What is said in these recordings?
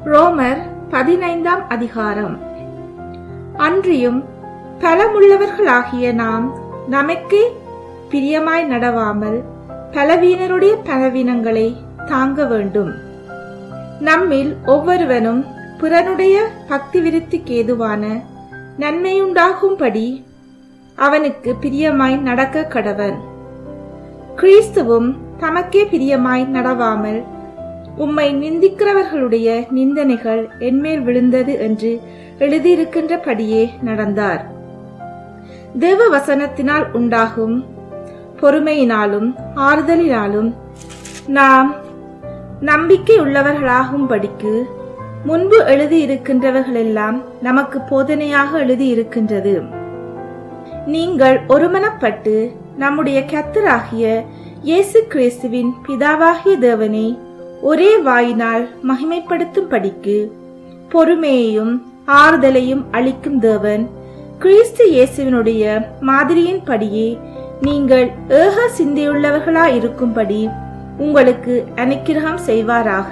ரோமர் பதினைந்தாம் அதிகாரம் அன்றியும் பலமுள்ளவர்களாகிய நாம் நமக்கே பிரியமாய் நடவாமல் பலவீனருடைய பலவீனங்களை தாங்க வேண்டும் நம்மில் ஒவ்வொருவனும் பிறனுடைய பக்தி விருத்திக்கு ஏதுவான நன்மையுண்டாகும்படி அவனுக்கு பிரியமாய் நடக்க கடவன் கிறிஸ்துவும் தமக்கே பிரியமாய் நடவாமல் உம்மை நிந்திக்கிறவர்களுடைய நிந்தனைகள் என்மேல் விழுந்தது என்று எழுதியிருக்கின்றபடியே நடந்தார் தேவ வசனத்தினால் உண்டாகும் பொறுமையினாலும் ஆறுதலினாலும் நாம் நம்பிக்கை உள்ளவர்களாகும்படிக்கு முன்பு எழுதியிருக்கின்றவர்களெல்லாம் நமக்கு போதனையாக எழுதியிருக்கின்றது நீங்கள் ஒருமனப்பட்டு நம்முடைய கத்தராகிய இயேசு கிறிஸ்துவின் பிதாவாகிய தேவனை ஒரே வாயினால் மகிமைப்படுத்தும் படிக்கு பொறுமையையும் ஆறுதலையும் அளிக்கும் தேவன் கிறிஸ்து இயேசுவினுடைய மாதிரியின் படியே நீங்கள் ஏக சிந்தையுள்ளவர்களாயிருக்கும்படி உங்களுக்கு அனுக்கிரகம் செய்வாராக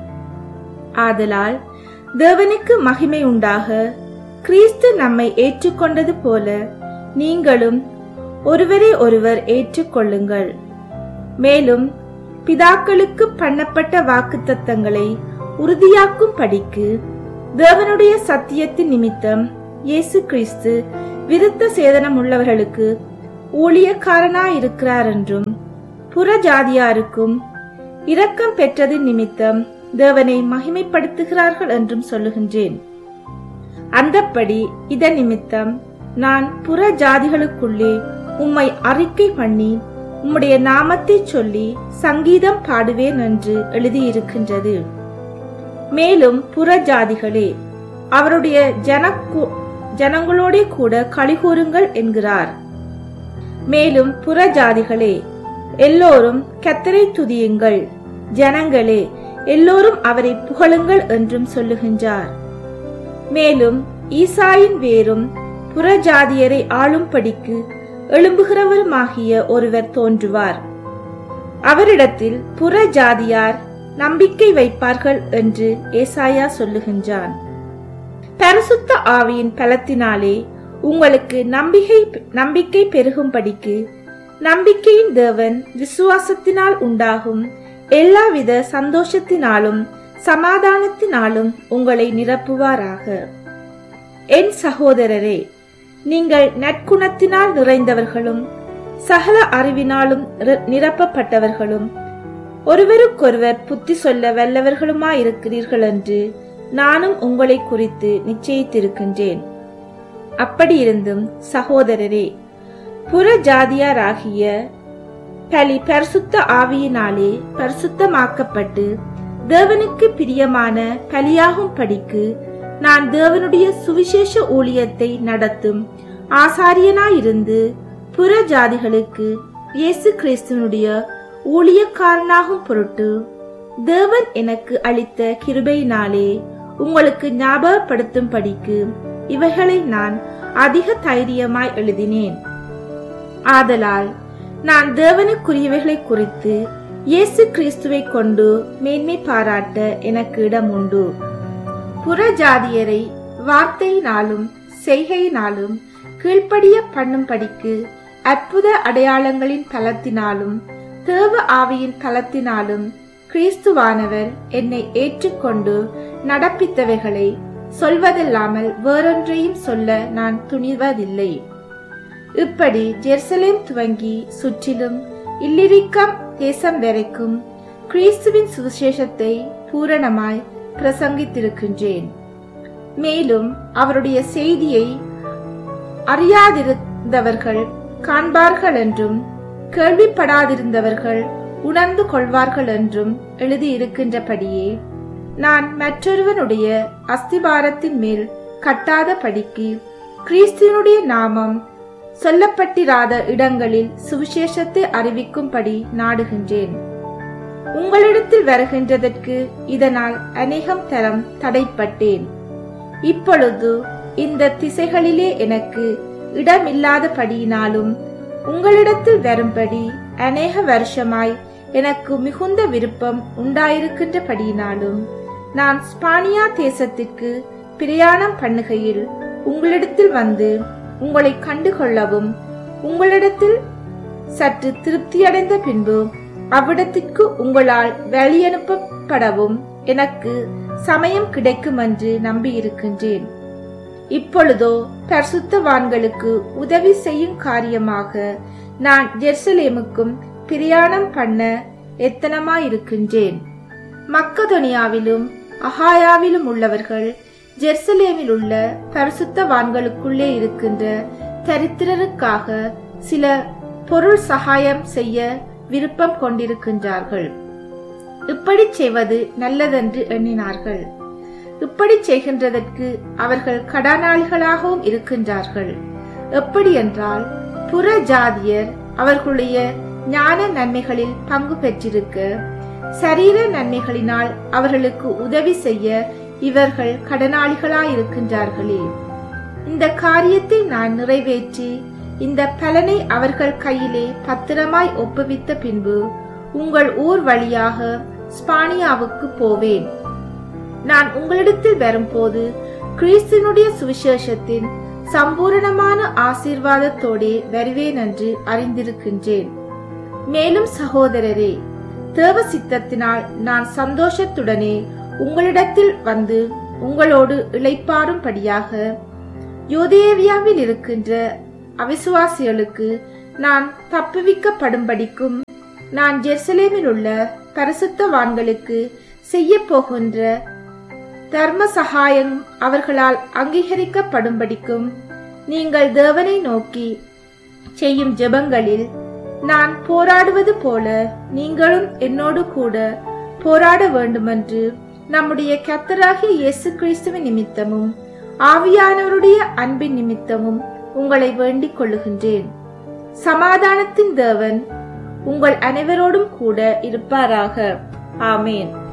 ஆதலால் தேவனுக்கு மகிமை உண்டாக கிறிஸ்து நம்மை ஏற்றுக்கொண்டது போல நீங்களும் ஒருவரை ஒருவர் ஏற்றுக்கொள்ளுங்கள் மேலும் பிதாக்களுக்கு பண்ணப்பட்ட வாக்குத்தத்தங்களை உறுதியாக்கும் படிக்கு தேவனுடைய சத்தியத்தின் நிமித்தம் இயேசு கிறிஸ்து விருத்த சேதனம் உள்ளவர்களுக்கு ஊழியக்காரனாயிருக்கிறார் என்றும் புற ஜாதியாருக்கும் இரக்கம் பெற்றது நிமித்தம் தேவனை மகிமைப்படுத்துகிறார்கள் என்றும் சொல்லுகின்றேன் அந்தப்படி இதன் நிமித்தம் நான் புற ஜாதிகளுக்குள்ளே உம்மை அறிக்கை பண்ணி உம்முடைய நாமத்தை சொல்லி சங்கீதம் பாடுவேன் என்று எழுதியிருக்கின்றது மேலும் புற ஜாதிகளே அவருடைய ஜனக்கு ஜனங்களோட கூட கழிகூறுங்கள் என்கிறார் மேலும் புற ஜாதிகளே எல்லோரும் கத்தரை துதியுங்கள் ஜனங்களே எல்லோரும் அவரை புகழுங்கள் என்றும் சொல்லுகின்றார் மேலும் ஈசாயின் வேரும் புறஜாதியரை ஆளும்படிக்கு எழும்புகிறவருமாகிய ஒருவர் தோன்றுவார் அவரிடத்தில் புற ஜாதியார் நம்பிக்கை வைப்பார்கள் என்று ஏசாயா சொல்லுகின்றான் பரிசுத்த ஆவியின் பலத்தினாலே உங்களுக்கு நம்பிக்கை நம்பிக்கை பெருகும்படிக்கு நம்பிக்கையின் தேவன் விசுவாசத்தினால் உண்டாகும் எல்லாவித சந்தோஷத்தினாலும் சமாதானத்தினாலும் உங்களை நிரப்புவாராக என் சகோதரரே நீங்கள் நற்குணத்தினால் நிறைந்தவர்களும் சகல அறிவினாலும் நிரப்பப்பட்டவர்களும் ஒருவருக்கொருவர் புத்தி சொல்ல வல்லவர்களுமாயிருக்கிறீர்கள் என்று நானும் உங்களை குறித்து நிச்சயித்திருக்கின்றேன் அப்படியிருந்தும் சகோதரரே புற ஜாதியாராகிய பலி பரிசுத்த ஆவியினாலே பரிசுத்தமாக்கப்பட்டு தேவனுக்கு பிரியமான பலியாகும் படிக்கு நான் தேவனுடைய சுவிசேஷ ஊழியத்தை நடத்தும் ஆசாரியனாயிருந்து புற ஜாதிகளுக்கு இயேசு கிறிஸ்துவனுடைய ஊழியக்காரனாகும் பொருட்டு தேவன் எனக்கு அளித்த கிருபையினாலே உங்களுக்கு ஞாபகப்படுத்தும் படிக்கு இவைகளை நான் அதிக தைரியமாய் எழுதினேன் ஆதலால் நான் தேவனுக்குரியவைகளை குறித்து இயேசு கிறிஸ்துவை கொண்டு மேன்மை பாராட்ட எனக்கு இடம் உண்டு புறஜாதியரை வார்த்தையினாலும் செய்கையினாலும் கீழ்ப்படிய பண்ணும்படிக்கு அற்புத அடையாளங்களின் பலத்தினாலும் தேவ ஆவியின் பலத்தினாலும் கிறிஸ்துவானவர் என்னை ஏற்றுக்கொண்டு நடப்பித்தவைகளை சொல்வதல்லாமல் வேறொன்றையும் சொல்ல நான் துணிவதில்லை இப்படி ஜெருசலேம் துவங்கி சுற்றிலும் இல்லிரிக்கம் தேசம் வரைக்கும் கிறிஸ்துவின் சுவிசேஷத்தை பூரணமாய் பிரசங்கித்திருக்கின்றேன் மேலும் அவருடைய செய்தியை அறியாதிருந்தவர்கள் காண்பார்கள் என்றும் கேள்விப்படாதிருந்தவர்கள் உணர்ந்து கொள்வார்கள் என்றும் எழுதியிருக்கின்றபடியே நான் மற்றொருவனுடைய அஸ்திபாரத்தின் மேல் கட்டாத படிக்கு கிறிஸ்துவனுடைய நாமம் சொல்லப்பட்டிராத இடங்களில் சுவிசேஷத்தை அறிவிக்கும்படி நாடுகின்றேன் உங்களிடத்தில் வருகின்றதற்கு இதனால் அநேகம் தரம் தடைப்பட்டேன் இப்பொழுது இந்த திசைகளிலே எனக்கு இடமில்லாதபடியினாலும் உங்களிடத்தில் வரும்படி அநேக வருஷமாய் எனக்கு மிகுந்த விருப்பம் உண்டாயிருக்கின்றபடியினாலும் நான் ஸ்பானியா தேசத்திற்கு பிரயாணம் பண்ணுகையில் உங்களிடத்தில் வந்து உங்களை கண்டுகொள்ளவும் உங்களிடத்தில் சற்று திருப்தியடைந்த பின்பு அவ்விடத்திற்கு உங்களால் வழியனுப்பப்படவும் எனக்கு சமயம் கிடைக்கும் என்று நம்பியிருக்கின்றேன் இப்பொழுதோ பரிசுத்தவான்களுக்கு உதவி செய்யும் காரியமாக நான் ஜெருசலேமுக்கும் பிரயாணம் பண்ண எத்தனமாயிருக்கின்றேன் மக்கதொனியாவிலும் அகாயாவிலும் உள்ளவர்கள் ஜெருசலேமில் உள்ள பரிசுத்தவான்களுக்குள்ளே இருக்கின்ற தரித்திரருக்காக சில பொருள் சகாயம் செய்ய விருப்பம் கொண்டிருக்கின்றார்கள் இப்படி செய்வது நல்லதென்று எண்ணினார்கள் இப்படி செய்கின்றதற்கு அவர்கள் கடனாளிகளாகவும் இருக்கின்றார்கள் எப்படி என்றால் புற ஜாதியர் அவர்களுடைய ஞான நன்மைகளில் பங்கு பெற்றிருக்க சரீர நன்மைகளினால் அவர்களுக்கு உதவி செய்ய இவர்கள் கடனாளிகளாயிருக்கின்றார்களே இந்த காரியத்தை நான் நிறைவேற்றி இந்த பலனை அவர்கள் கையிலே பத்திரமாய் ஒப்புவித்த பின்பு உங்கள் ஊர் வழியாக ஸ்பானியாவுக்கு போவேன் நான் உங்களிடத்தில் வரும்போது கிறிஸ்தினுடைய சுவிசேஷத்தின் சம்பூரணமான ஆசீர்வாதத்தோடே வருவேன் என்று அறிந்திருக்கின்றேன் மேலும் சகோதரரே தேவ சித்தத்தினால் நான் சந்தோஷத்துடனே உங்களிடத்தில் வந்து உங்களோடு இளைப்பாறும்படியாக யோதேவியாவில் இருக்கின்ற அவிசுவாசிகளுக்கு நான் தப்புவிக்கப்படும்படிக்கும் நான் ஜெருசலேமில் உள்ள பரிசுத்தவான்களுக்கு செய்ய போகின்ற தர்ம சகாயம் அவர்களால் அங்கீகரிக்கப்படும்படிக்கும் நீங்கள் தேவனை நோக்கி செய்யும் ஜெபங்களில் நான் போராடுவது போல நீங்களும் என்னோடு கூட போராட வேண்டுமென்று நம்முடைய கத்தராகிய இயேசு கிறிஸ்துவின் நிமித்தமும் ஆவியானவருடைய அன்பின் நிமித்தமும் உங்களை வேண்டிக் கொள்ளுகின்றேன் சமாதானத்தின் தேவன் உங்கள் அனைவரோடும் கூட இருப்பாராக ஆமேன்